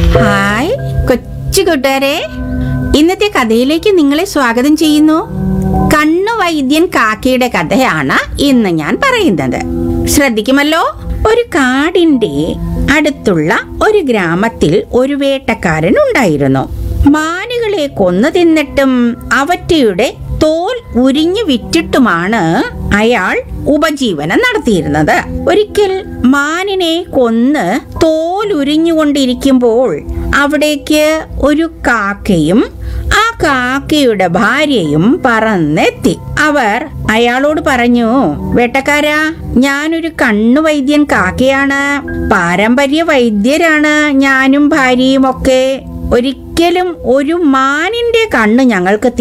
hi കൊച്ചു കൂട്ടുകാരെ ഇന്നത്തെ കഥയിലേക്ക് നിങ്ങളെ സ്വാഗതം ചെയ്യുന്നു കണ്ണു വൈദ്യൻ കാക്കയുടെ കഥയാണ് ഇന്ന് ഞാൻ പറയുന്നത് ശ്രദ്ധിക്കുമല്ലോ ഒരു കാടിന്റെ അടുത്തുള്ള ഒരു ഗ്രാമത്തിൽ ഒരു വേട്ടക്കാരൻ ഉണ്ടായിരുന്നു മാനുകളെ കൊന്നു തിന്നിട്ടും അവറ്റയുടെ തോൽ ഉരിഞ്ഞു വിറ്റിട്ടുമാണ് അയാൾ ഉപജീവനം നടത്തിയിരുന്നത് ഒരിക്കൽ മാനിനെ കൊന്ന് തോൽ ഉരിഞ്ഞുകൊണ്ടിരിക്കുമ്പോൾ അവിടേക്ക് ഒരു കാക്കയും ആ കാക്കയുടെ ഭാര്യയും പറന്നെത്തി അവർ അയാളോട് പറഞ്ഞു വേട്ടക്കാരാ ഞാനൊരു കണ്ണു വൈദ്യൻ കാക്കയാണ് പാരമ്പര്യ വൈദ്യരാണ് ഞാനും ഭാര്യയും ഒക്കെ ഒരിക്കലും ഒരു മാനിന്റെ കണ്ണ് ഞങ്ങൾക്ക്